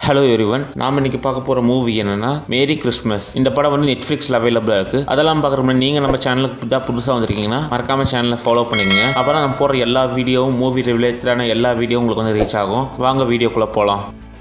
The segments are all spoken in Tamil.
ஹலோ எரிவன் நாம இன்னைக்கு பார்க்க போகிற மூவி என்னன்னா மேரி கிறிஸ்மஸ் இந்த படம் வந்து நெட்ஃப்ளிக்ஸில் அவைலபிளாக இருக்குது அதெல்லாம் பார்க்குற முன்னாடி நீங்கள் நம்ம சேனலுக்கு தான் புதுசாக வந்திருக்கீங்கன்னா மறக்காம சேனலை ஃபாலோ பண்ணிக்கங்க அப்புறம் நம்ம போடுற எல்லா வீடியோவும் மூவி ரிலேட்டடான எல்லா வீடியோவும் உங்களுக்கு வந்து ரீச் ஆகும் வாங்க வீடியோக்குள்ளே போகலாம்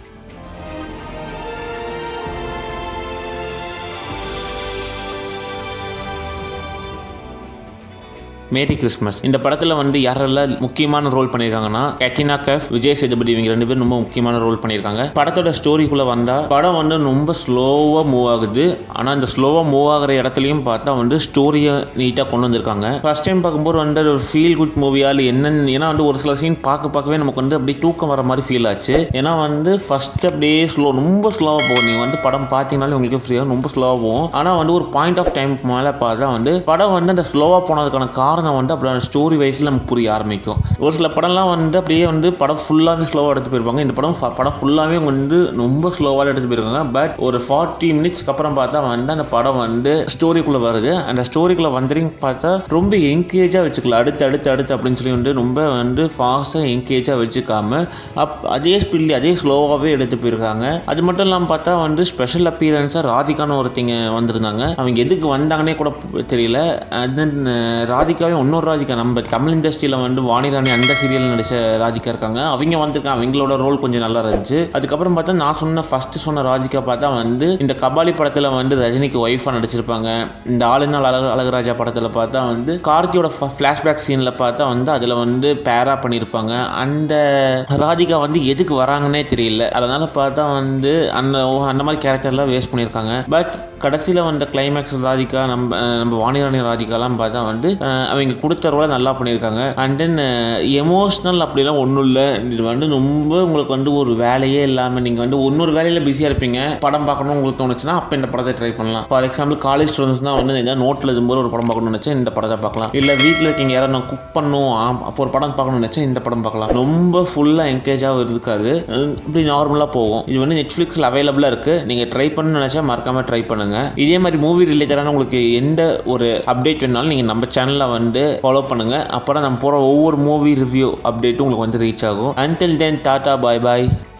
மேரி கிறிஸ்மஸ் இந்த படத்தில் வந்து யாரெல்லாம் முக்கியமான ரோல் பண்ணியிருக்காங்கன்னா கேட்டினா கஃப் விஜய் சேதுபதி இவங்க ரெண்டு பேரும் ரொம்ப முக்கியமான ரோல் பண்ணியிருக்காங்க படத்தோட ஸ்டோரிக்குள்ளே வந்தால் படம் வந்து ரொம்ப ஸ்லோவாக மூவ் ஆகுது ஆனால் இந்த ஸ்லோவாக மூவ் ஆகிற இடத்துலையும் பார்த்தா வந்து ஸ்டோரியை நீட்டாக கொண்டு வந்திருக்காங்க ஃபர்ஸ்ட் டைம் பார்க்கும்போது வந்து அது ஒரு ஃபீல் குட் மூவியா இல்லை என்னன்னு ஏன்னா வந்து ஒரு சில சீன் பார்க்க பார்க்கவே நமக்கு வந்து அப்படியே தூக்கம் வர மாதிரி ஃபீல் ஆச்சு ஏன்னா வந்து ஃபர்ஸ்ட் அப்படியே ஸ்லோ ரொம்ப ஸ்லோவாக போகும் நீங்கள் வந்து படம் பார்த்தீங்கனாலே உங்களுக்கு ஃப்ரீயாக ரொம்ப ஸ்லோவாக போகும் ஆனால் வந்து ஒரு பாயிண்ட் ஆஃப் டைம் மேலே பார்த்தா வந்து படம் வந்து அந்த ஸ்லோவாக போனதுக்கான காரணம் வந்து அப்படியே ஸ்டோரி வைஸில் நமக்கு புரிய ஆரம்பிக்கும் ஒரு சில படம்லாம் வந்து அப்படியே வந்து படம் ஃபுல்லாகவே ஸ்லோவாக எடுத்து போயிருப்பாங்க இந்த படம் ஃப- படம் ஃபுல்லாகவே வந்து ரொம்ப ஸ்லோவாக எடுத்து போயிருக்காங்க பட் ஒரு ஃபார்ட்டி மினிட்ஸ்க்கு அப்புறம் பார்த்தா வந்து அந்த படம் வந்து ஸ்டோரிக்குள்ளே வருது அந்த ஸ்டோரிக்குள்ளே வந்துறீங்க பார்த்தா ரொம்ப என்கேஜாக வச்சுக்கலாம் அடுத்து அடுத்து அடுத்து அப்படின்னு சொல்லி வந்து ரொம்ப வந்து ஃபாஸ்ட்டாக என்கேஜாக வச்சுக்காம அப் அதே ஸ்பீட்லேயே அதே ஸ்லோவாகவே எடுத்து போயிருக்காங்க அது மட்டும் இல்லாமல் பார்த்தா வந்து ஸ்பெஷல் அப்பியரன்ஸாக ராதிகான்னு ஒருத்தங்க வந்திருந்தாங்க அவங்க எதுக்கு வந்தாங்கன்னே கூட தெரியல தென் ராதிகாவே இன்னொரு ராதிகா நம்ம தமிழ் இண்டஸ்ட்ரியில் வந்து வாணிராணி அந்த சீரியல் நடித்த ராதிகா இருக்காங்க அவங்க வந்திருக்காங்க அவங்களோட ரோல் கொஞ்சம் நல்லா இருந்துச்சு அதுக்கப்புறம் பார்த்தா நான் சொன்ன ஃபர்ஸ்ட் சொன்ன ராதிகா பார்த்தா வந்து இந்த கபாலி படத்தில் வந்து ரஜினிக்கு ஒய்ஃபாக நடிச்சிருப்பாங்க இந்த ஆளுநாள் அழகு அழகுராஜா படத்தில் பார்த்தா வந்து கார்த்தியோட ஃப்ளாஷ்பேக் சீனில் பார்த்தா வந்து அதில் வந்து பேரா பண்ணியிருப்பாங்க அந்த ராதிகா வந்து எதுக்கு வராங்கன்னே தெரியல அதனால பார்த்தா வந்து அந்த அந்த மாதிரி கேரக்டர்லாம் வேஸ்ட் பண்ணியிருக்காங்க பட் கடைசியில் வந்த கிளைமேக்ஸ் ராதிகா நம்ம அஹ் நம்ம வாணிராணி ராதிகாலாம் பார்த்தா வந்து அஹ் அவங்க கொடுத்த ரோலை நல்லா பண்ணியிருக்காங்க அண்ட் தென் எமோஷ்னல் அப்படிலாம் ஒன்றும் இல்லை இது வந்து ரொம்ப உங்களுக்கு வந்து ஒரு வேலையே இல்லாமல் நீங்கள் வந்து இன்னொரு வேலையில் பிஸியாக இருப்பீங்க படம் பார்க்கணும் உங்களுக்கு தோணுச்சுன்னா அப்போ இந்த படத்தை ட்ரை பண்ணலாம் ஃபார் எக்ஸாம்பிள் காலேஜ் ஸ்டூடெண்ட்ஸ்னால் வந்து ஏதாவது நோட்டில் எழுதும்போது ஒரு படம் பார்க்கணும்னு நினச்சா இந்த படத்தை பார்க்கலாம் இல்லை வீட்டில் இருக்கீங்க யாராவது நான் குக் பண்ணும் ஆம், அப்போ ஒரு படம் பார்க்கணும்னு நினச்சா இந்த படம் பார்க்கலாம் ரொம்ப ஃபுல்லாக என்கேஜாக இருக்காது அஹ் இப்படி நார்மலாக போகும் இது வந்து நெட்ஃப்ளிக்ஸில் அவைலபிளாக இருக்குது நீங்கள் ட்ரை பண்ணணும்னு நினச்சா மறக்காமல் ட்ரை பண்ணுங்கள் இதே மாதிரி மூவி ரிலேட்டடான உங்களுக்கு எந்த ஒரு அப்டேட் வேணாலும் நீங்கள் நம்ம சேனலில் வந்து ஃபாலோ பண்ணுங்கள் அப்புறம் நம்ம போகிற ஒவ்வொரு மூவி ரிவ்யூ அப்டேட்டும் உங்களுக்கு வந்து ரீச் ஆகும் அன்டில் தென் டாட்டா பாய் பாய்